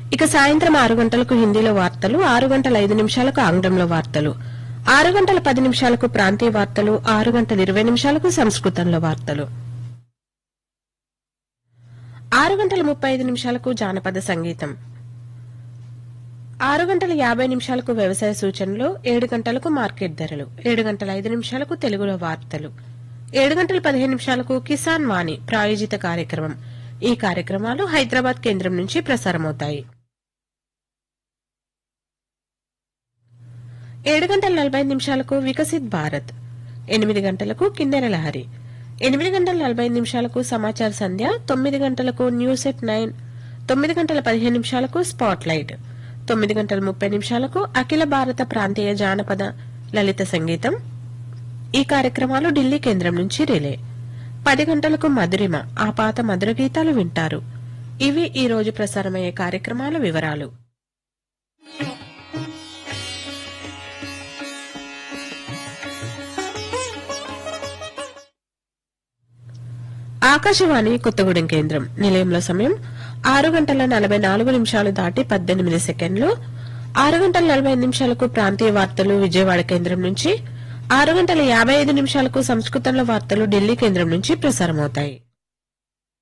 ఇక సాయంత్రం ఆరు గంటలకు హిందీలో వార్తలు ఆరు గంటల ఐదు నిమిషాలకు ఆంగ్లంలో వార్తలు ఆరు గంటల పది నిమిషాలకు ప్రాంతీయ వార్తలు ఆరు గంటల ఇరవై నిమిషాలకు సంస్కృతంలో వార్తలు ఆరు గంటల ముప్పై ఐదు నిమిషాలకు జానపద సంగీతం ఆరు గంటల యాభై నిమిషాలకు వ్యవసాయ సూచనలు ఏడు గంటలకు మార్కెట్ ధరలు ఏడు గంటల ఐదు నిమిషాలకు తెలుగులో వార్తలు ఏడు గంటల పదిహేను నిమిషాలకు కిసాన్ వాణి ప్రాయోజిత కార్యక్రమం ఈ కార్యక్రమాలు హైదరాబాద్ కేంద్రం నుంచి ప్రసారమవుతాయి ఏడు గంటల నలభై ఐదు నిమిషాలకు వికసిత్ భారత్ ఎనిమిది గంటలకు కిన్నెర లహరి ఎనిమిది గంటల నలభై ఐదు నిమిషాలకు సమాచార సంధ్య తొమ్మిది గంటలకు న్యూస్ ఎట్ నైన్ తొమ్మిది గంటల పదిహేను నిమిషాలకు స్పాట్ లైట్ తొమ్మిది గంటల ముప్పై నిమిషాలకు అఖిల భారత ప్రాంతీయ జానపద లలిత సంగీతం ఈ కార్యక్రమాలు ఢిల్లీ కేంద్రం నుంచి రిలే పది గంటలకు మధురిమ ఆ పాత మధుర గీతాలు వింటారు ఇవి ఈ రోజు ప్రసారమయ్యే కార్యక్రమాల వివరాలు ఆకాశవాణి కొత్తగూడెం కేంద్రం నిలయంలో సమయం ఆరు గంటల నలభై నాలుగు నిమిషాలు దాటి పద్దెనిమిది సెకండ్లు ఆరు గంటల నలభై ఐదు నిమిషాలకు ప్రాంతీయ వార్తలు విజయవాడ కేంద్రం నుంచి ఆరు గంటల యాభై ఐదు నిమిషాలకు సంస్కృతంలో వార్తలు ఢిల్లీ కేంద్రం నుంచి ప్రసారమవుతాయి